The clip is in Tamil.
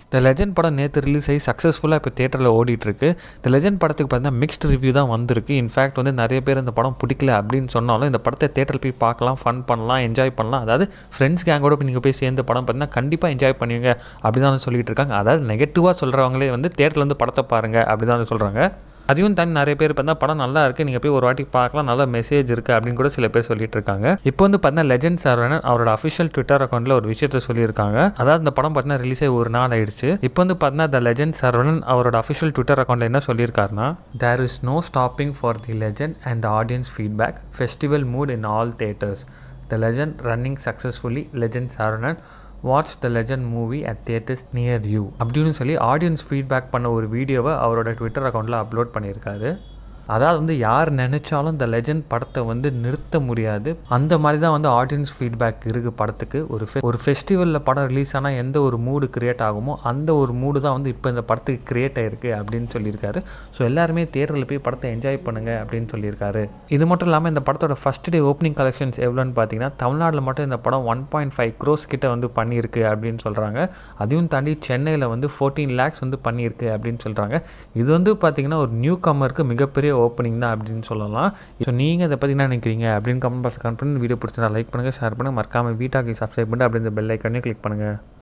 த லெஜண்ட் படம் நேற்று ரிலீஸ் ஆகி சக்ஸஸ்ஃபுல்லாக இப்போ தேட்டரில் ஓடிட்டுருக்கு த லெஜண்ட் படத்துக்கு பார்த்தீங்கன்னா மிக்ஸ்ட் ரிவ்யூ தான் வந்திருக்கு இன்ஃபேக்ட் வந்து நிறைய பேர் இந்த படம் பிடிக்கல அப்படின்னு சொன்னாலும் இந்த படத்தை தேட்டரில் போய் பார்க்கலாம் ஃபன் பண்ணலாம் என்ஜாய் பண்ணலாம் அதாவது ஃப்ரெண்ட்ஸ் கேங்கோட போய் நீங்கள் போய் சேர்ந்து படம் பார்த்தீங்கன்னா கண்டிப்பாக என்ஜாய் பண்ணுவீங்க அப்படி தான் சொல்லிட்டு இருக்காங்க அதாவது நெகட்டிவாக சொல்கிறவங்களே வந்து தேட்டரில் வந்து படத்தை பாருங்கள் அப்படி தான் சொல்கிறாங்க அதையும் தாண்டி நிறைய பேர் பார்த்தா படம் நல்லா இருக்குது நீங்கள் போய் ஒரு வாட்டி பார்க்கலாம் நல்ல மெசேஜ் இருக்குது அப்படின்னு கூட சில பேர் சொல்லிட்டு இருக்காங்க இப்போ வந்து பார்த்தீங்கன்னா லெஜண்ட் சரவணன் அவரோட அஃபிஷியல் ட்விட்டர் அக்கௌண்ட்டில் ஒரு விஷயத்த சொல்லியிருக்காங்க அதாவது இந்த படம் பார்த்தீங்கன்னா ரிலீஸ் ஆகி ஒரு நாள் ஆயிடுச்சு இப்போ வந்து பார்த்தீங்கன்னா த லெஜண்ட் சரவணன் அவரோட அஃபிஷியல் ட்விட்டர் அக்கௌண்ட்டில் என்ன சொல்லியிருக்காருன்னா there is no stopping for the legend and audience feedback festival mood in all theatres the legend running successfully legend Saravanan watch the legend movie at theatres near you அப்படின்னு சொல்லி ஆடியன்ஸ் ஃபீட்பேக் பண்ண ஒரு வீடியோவை அவரோட ட்விட்டர் அக்கௌண்ட்டில் அப்லோட் பண்ணியிருக்காரு அதாவது வந்து யார் நினச்சாலும் இந்த லெஜண்ட் படத்தை வந்து நிறுத்த முடியாது அந்த மாதிரி தான் வந்து ஆடியன்ஸ் ஃபீட்பேக் இருக்குது படத்துக்கு ஒரு fe- ஒரு ஃபெஸ்டிவலில் படம் ரிலீஸ் ஆனால் எந்த ஒரு மூடு கிரியேட் ஆகுமோ அந்த ஒரு மூடு தான் வந்து இப்போ இந்த படத்துக்கு கிரியேட் ஆயிருக்கு அப்படின்னு சொல்லியிருக்காரு ஸோ எல்லாருமே தேட்டரில் போய் படத்தை என்ஜாய் பண்ணுங்க அப்படின்னு சொல்லியிருக்காரு இது மட்டும் இல்லாமல் இந்த படத்தோட ஃபஸ்ட் டே ஓப்பனிங் கலெக்ஷன்ஸ் எவ்வளோன்னு பார்த்தீங்கன்னா தமிழ்நாட்டில் மட்டும் இந்த படம் ஒன் பாயிண்ட் ஃபைவ் க்ரோஸ் கிட்ட வந்து பண்ணியிருக்கு அப்படின்னு சொல்கிறாங்க அதையும் தாண்டி சென்னையில் வந்து ஃபோர்டீன் லேக்ஸ் வந்து பண்ணியிருக்கு அப்படின்னு சொல்கிறாங்க இது வந்து பார்த்தீங்கன்னா ஒரு நியூ கம்மருக்கு மிகப்பெரிய ஓப்பனிங் தான் அப்படின்னு சொல்லலாம் ஸோ நீங்கள் இதை பற்றி என்ன நினைக்கிறீங்க அப்படின்னு கமெண்ட் பாக்ஸ் கமெண்ட் பண்ணி வீடியோ பிடிச்சிருந்தா லைக் பண்ணுங்கள் ஷேர் பண்ணுங்கள் மறக்காமல் வீட்டாக்கு சப்ஸ்கிரைப் பண்ணிட்டு அப்படி இந்த பெல் ஐக்கனையும் கிளிக் பண்ணுங்கள்